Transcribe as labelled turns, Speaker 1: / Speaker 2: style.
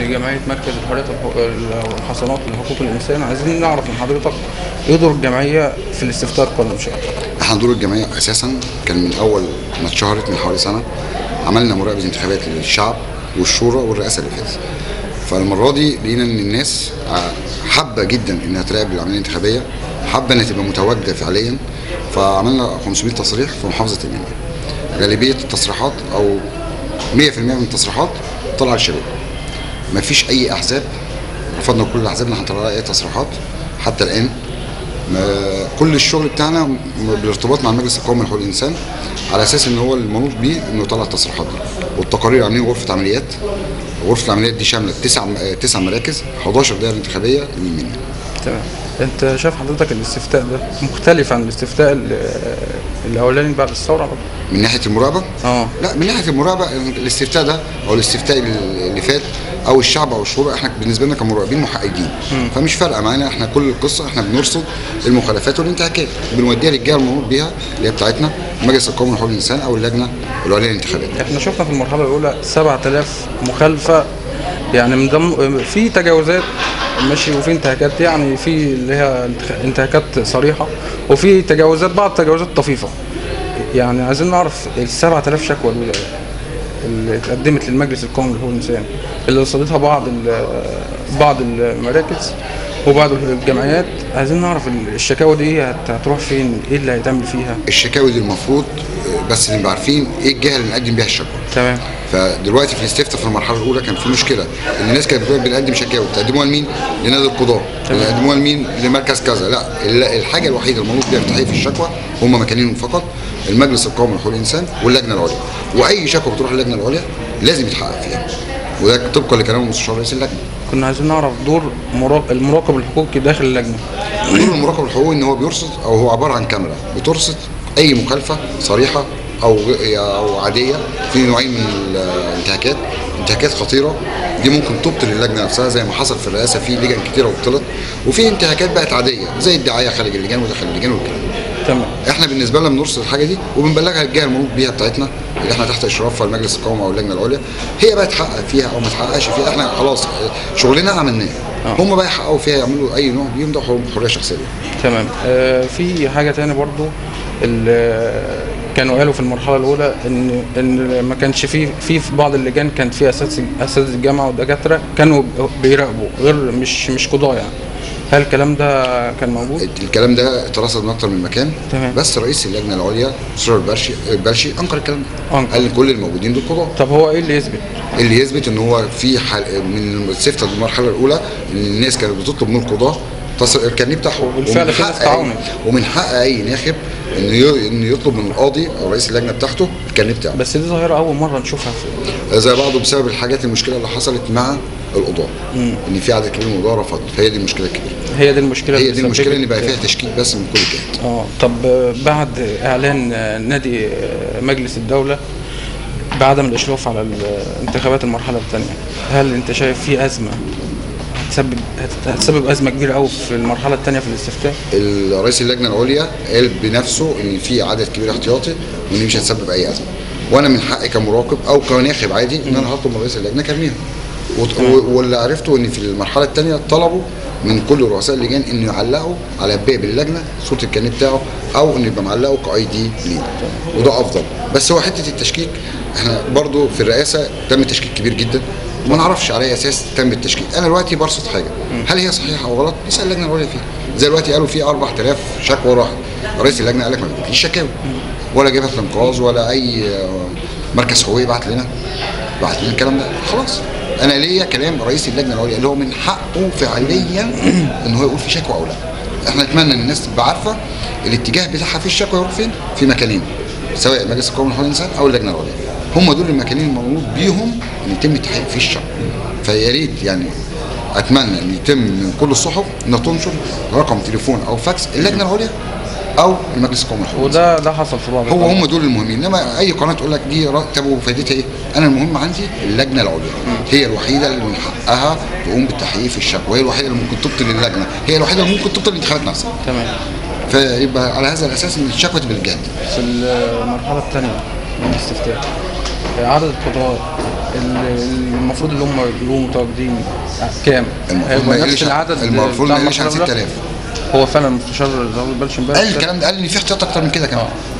Speaker 1: لجمعيه مركز الحريات والحقوق- والحصانات لحقوق الانسان عايزين نعرف من حضرتك ايه دور الجمعيه في الاستفتاء القادم ان شاء الله
Speaker 2: احنا دور الجمعيه اساسا كان من اول ما اتشهرت من حوالي سنه عملنا مراقبه انتخابات للشعب والشورى والرئاسه اللي فاتت فالمره دي لقينا ان الناس ع- حابه جدا انها تراقب العمليه الانتخابيه حابه انها تبقى متواجده فعليا فعملنا 500 تصريح في محافظه المنيا غالبيه التصريحات او 100% من التصريحات طلع للشباب ما فيش اي احزاب رفضنا كل الاحزاب ان احنا نطلع اي تصريحات حتى الان ما- كل الشغل بتاعنا م- بالارتباط مع المجلس القومي لحقوق الانسان على اساس ان هو المنوط بيه انه يطلع التصريحات دي والتقارير عاملين غرفه عمليات غرفه العمليات دي شامله تسع آه، تسع مراكز 11 دائره انتخابيه للمنيا
Speaker 1: تمام انت شايف حضرتك الاستفتاء ده مختلف عن الاستفتاء ال- الاولاني بعد الثوره على طول؟
Speaker 2: من ناحيه المراقبه
Speaker 1: اه
Speaker 2: لا من ناحيه المراقبه الاستفتاء ده او الاستفتاء اللي فات او الشعب او الشورى احنا بالنسبه لنا كمراقبين محايدين فمش فارقه معانا احنا كل القصه احنا بنرصد المخالفات والانتهاكات بنوديها للجهه المنوط بيها اللي هي بتاعتنا المجلس القومي لحقوق الانسان او اللجنه العليا للانتخابات
Speaker 1: احنا شفنا في المرحله الاولى 7000 مخالفه يعني من ضمن في تجاوزات ماشي وفي انتهاكات يعني في اللي هي انتخ- انتهاكات صريحه وفي تجاوزات بعض تجاوزات طفيفه يعني عايزين نعرف ال 7000 شكوى دول اللي اتقدمت للمجلس القومي لحقوق الانسان اللي رصدتها بعض ال- بعض المراكز وبعض الجمعيات عايزين نعرف ال- الشكاوى دي هت- هتروح فين ايه اللي هيتعمل فيها
Speaker 2: الشكاوي دي المفروض آه، بس نبقى عارفين ايه الجهه اللي نقدم بيها الشكوى
Speaker 1: تمام
Speaker 2: فدلوقتي في الاستفتاء في المرحله الاولى كان في مشكله ان الناس كانت بتقول بنقدم شكاوي بتقدموها لمين؟ لنادي القضاه بتقدموها لمين؟ لمركز كذا لا ال- الحاجه الوحيده المنوط بيها في تحقيق الشكوى هم مكانين فقط المجلس القومي لحقوق الانسان واللجنه العليا واي شكوى بتروح للجنه العليا لازم يتحقق فيها وده طبقا لكلام المستشار رئيس اللجنه
Speaker 1: كنا عايزين نعرف دور مراق- المراقب الحقوقي داخل اللجنه
Speaker 2: دور المراقب الحقوقي ان هو بيرصد او هو عباره عن كاميرا بترصد اي مخالفه صريحه او غ- او عاديه في نوعين من الانتهاكات انتهاكات خطيره دي ممكن تبطل اللجنه نفسها زي ما حصل في الرئاسه في لجان كتيره وبطلت وفي انتهاكات بقت عاديه زي الدعايه خارج اللجان وداخل اللجان والكلام ده.
Speaker 1: تمام
Speaker 2: احنا بالنسبه لنا بنرصد الحاجه دي وبنبلغها للجهه المنوط بيها بتاعتنا اللي احنا تحت اشرافها المجلس القومي او اللجنه العليا هي بقى تحقق فيها او ما تحققش فيها احنا خلاص شغلنا عملناه هم بقى يحققوا فيها يعملوا اي نوع بيهم ده حريه شخصيه
Speaker 1: تمام آه في حاجه تاني برضو ال- كانوا قالوا في المرحله الاولى ان ان ما كانش في في في بعض اللجان كانت فيها اساتذه اساتذه الجامعه ودكاتره كانوا بيراقبوا غير مش مش قضاه يعني هل الكلام ده كان موجود؟
Speaker 2: الكلام ده اترصد من اكتر من مكان
Speaker 1: تمام.
Speaker 2: بس رئيس اللجنه العليا مستشار البرشي البرشي انكر الكلام ده
Speaker 1: أنكر.
Speaker 2: قال ان كل الموجودين دول قضاه
Speaker 1: طب هو ايه اللي يثبت؟
Speaker 2: اللي يثبت ان هو في حل من السفته المرحله الاولى ان الناس كانت بتطلب من القضاه تص- الكارنيه بتاعهم
Speaker 1: وبالفعل
Speaker 2: ومن
Speaker 1: في ناس
Speaker 2: حق أي-
Speaker 1: تعاونت.
Speaker 2: ومن حق اي ناخب انه ي- انه يطلب من القاضي او رئيس اللجنه بتاعته الكارنيه بتاعه
Speaker 1: بس دي ظاهره اول مره نشوفها في
Speaker 2: زي بعضه بسبب الحاجات المشكله اللي حصلت مع القضاه ان في عدد كبير من القضاه رفضوا فهي دي المشكله الكبيره
Speaker 1: هي دي المشكله
Speaker 2: هي
Speaker 1: اللي
Speaker 2: دي المشكله ان بقى
Speaker 1: سببت-
Speaker 2: فيها تشكيك بس من كل الجهات
Speaker 1: اه طب آه، بعد اعلان آه، نادي آه، مجلس الدوله بعدم الاشراف على الانتخابات المرحله الثانيه هل انت شايف في ازمه هتسبب هت- هتسبب ازمه كبيره قوي في المرحله الثانيه في الاستفتاء
Speaker 2: رئيس اللجنه العليا قال بنفسه ان في عدد كبير احتياطي وان مش هتسبب اي ازمه وانا من حقي كمراقب او كناخب عادي ان انا هطلب من رئيس اللجنه كارنيهم وت- و- واللي عرفته ان في المرحله الثانيه طلبوا من كل رؤساء اللجان انه يعلقوا على باب اللجنه صوره الكارنيه بتاعه او انه يبقى معلقه كاي دي ليه وده افضل بس هو حته التشكيك احنا برضو في الرئاسه تم تشكيك كبير جدا وما نعرفش على اي اساس تم التشكيك انا دلوقتي برصد حاجه هل هي صحيحه او غلط نسال اللجنه العليا فيها زي دلوقتي قالوا في 4000 شكوى راحت رئيس اللجنه قال لك ما بيجيش شكاوي ولا جبهه الانقاذ ولا اي آه، مركز حقوقي بعت لنا بعت لنا الكلام ده خلاص انا ليا كلام رئيس اللجنه العليا اللي هو من حقه فعليا ان هو يقول في شكوى او لا احنا نتمنى ان الناس تبقى عارفه الاتجاه بتاعها في الشكوى يروح فين في مكانين سواء المجلس القومي لحقوق الانسان او اللجنه العليا هم دول المكانين المنوط بيهم ان يتم التحقيق في الشكوى فيا ريت يعني اتمنى ان يتم من كل الصحف انها تنشر رقم تليفون او فاكس اللجنه العليا او المجلس القومي لحقوق الانسان
Speaker 1: وده ده حصل في بعض
Speaker 2: هو
Speaker 1: القنوات.
Speaker 2: هم دول المهمين انما اي قناه تقول لك دي را- طب وفائدتها ايه؟ انا المهم عندي اللجنه العليا هي الوحيده اللي من حقها تقوم بالتحقيق في الشكوى هي الوحيده اللي ممكن تبطل اللجنه هي الوحيده اللي ممكن تبطل الانتخابات نفسها
Speaker 1: تمام
Speaker 2: فيبقى على هذا الاساس ان الشكوى تبقى للجهه دي.
Speaker 1: في المرحله الثانيه من الاستفتاء عدد القضاء ال- المفروض اللي هم يبقوا متواجدين كام؟
Speaker 2: المفروض
Speaker 1: هيبقى
Speaker 2: ما
Speaker 1: نفس
Speaker 2: يقلش عن-
Speaker 1: العدد
Speaker 2: المفروض
Speaker 1: بتاع
Speaker 2: ما يقلش عن
Speaker 1: المرحلة الأولى؟
Speaker 2: 6000
Speaker 1: هو فعلا المستشار زي ما بلش امبارح
Speaker 2: قال الكلام ده قال ان في احتياط اكتر من كده كمان